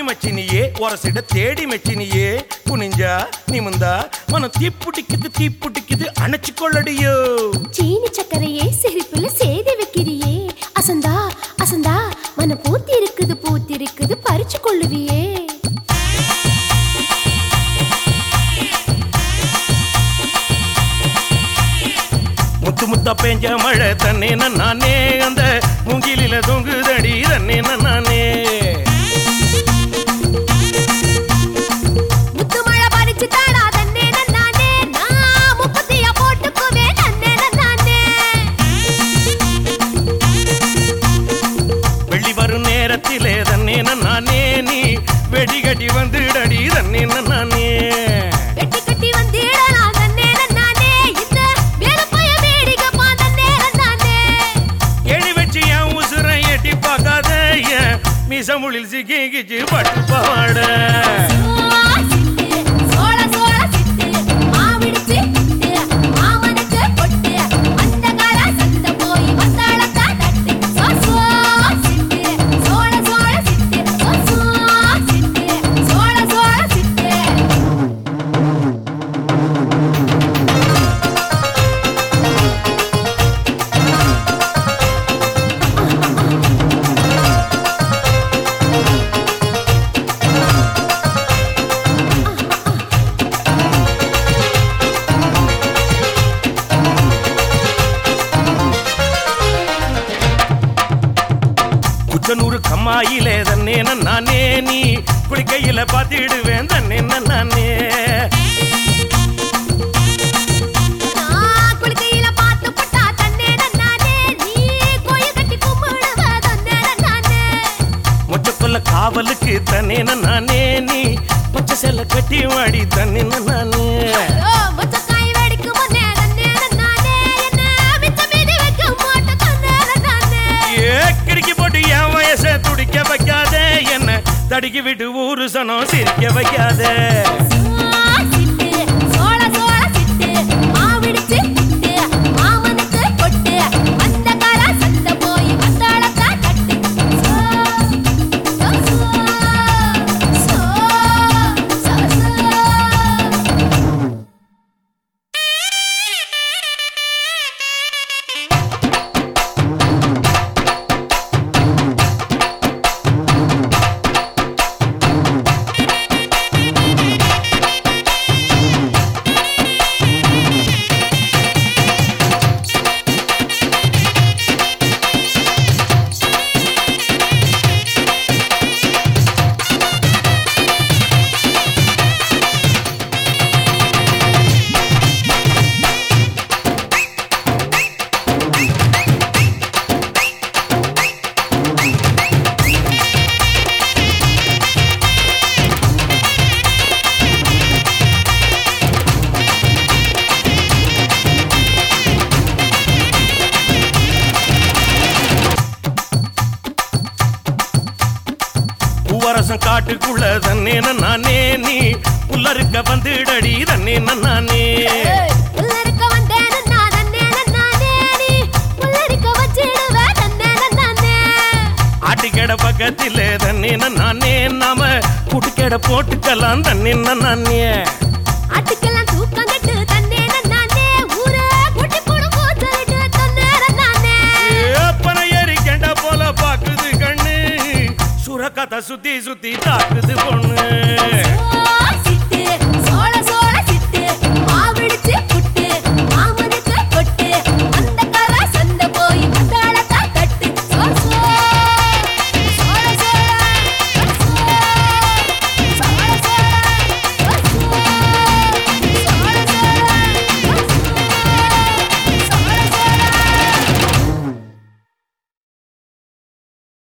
மச்சினியே ஒரசிட தேடி மச்சினியே குனிஞ்சா நிமிந்தா மனம் தீப்புட்டிக்குது தீப்புட்டிக்குது அணைச்சு கொள்ளடியோ சீனி சக்கரையே சிரிப்புல சேதி வைக்கிறியே அசந்தா அசந்தா மன பூத்தி இருக்குது பூத்தி இருக்குது பறிச்சு கொள்ளுவியே முத்து முத்தா பெஞ்ச மழை தன்னே நானே அந்த மூங்கிலில தொங்குதடி தன்னே நானே முத்து மழை பறிச்சு தாடா தன்னே நானே நான் முப்பத்தியா போட்டுக்குவே தன்னே நானே வெள்ளி வரும் நேரத்திலே தன்னே நானே நீ வெடிகட்டி வந்துடடி தன்னே நானே வெட்டி கட்டி வந்திடலாம் தன்னே நானே இந்த வேலுப்பைய வேடிக்கை பா தன்னே நானே எழி வச்சு என் உசுரை எட்டி பார்க்காத என் மிசமுளில் சிக்கிச்சு பட்டு பாட சோள சோள சிட்டு மாவிடிச்சு சிட்டு மாமனுக்கு பொட்டு அந்த கால சத்த போய் வந்தாளத்தா தட்டு சோ சோ சிட்டு சோள சோள சிட்டு சோ சோ சிட்டு சோள சோள சிட்டு குச்சனூறு கம்மாயிலே தன்னே நானே நீ குளிக்கையில பாத்திடுவேன் தன்னே நானே நான் குளிக்கையில பாத்து புட்டா தன்னே நானே நீ கோயில் கட்டி கும்பிடுவ தன்னே நானே மொச்சக்கொல்ல காவலுக்கு தன்னே நானே நீ பச்சை செல்ல கட்டி வாடி தன்னே நானே ஓ முச்சக்காய் வெடிக்கும் முன்னே தன்னே நானே என்ன மிச்ச மீதி வைக்க மாட்ட தன்னே நானே ஏ கிடுக்கி போட்டு என் வயசை துடிக்க வைக்காத என்ன தடுக்கி விட்டு ஊரு சனம் சிரிக்க வைக்காத சிட்டு சோள சோள சிட்டு மாவிடிச்சு சிட்டு மாமனுக்கு பொட்டு அந்த கால சத்த போய் வந்தாளத்தா கட்டு சோ சோ சோ சோ சோ பூவரசம் காட்டுக்குள்ள தன்னே நானே நீ புல்லருக்க வந்துடடி தன்னே நானே உள்ளிருக்க வந்தேன் நான் நன்னே நானே நீ உள்ளிருக்க வச்சிடுவ நன்னே நானே ஆட்டுக்கடை பக்கத்திலே தன்னே நானே நாம குட்டுக்கடை போட்டுக்கலாம் தன்னே நானே ஆட்டுக்கெல்லாம் தூக்கம் கட்டு தன்னே நானே ஊரே குட்டி போடு கூத்தலிட்டு தன்னே நானே ஏப்பன ஏறி கெண்ட போல பாக்குது கண்ணு சுரக்கத்தை சுத்தி சுத்தி தாக்குது பொண்ணு ஓ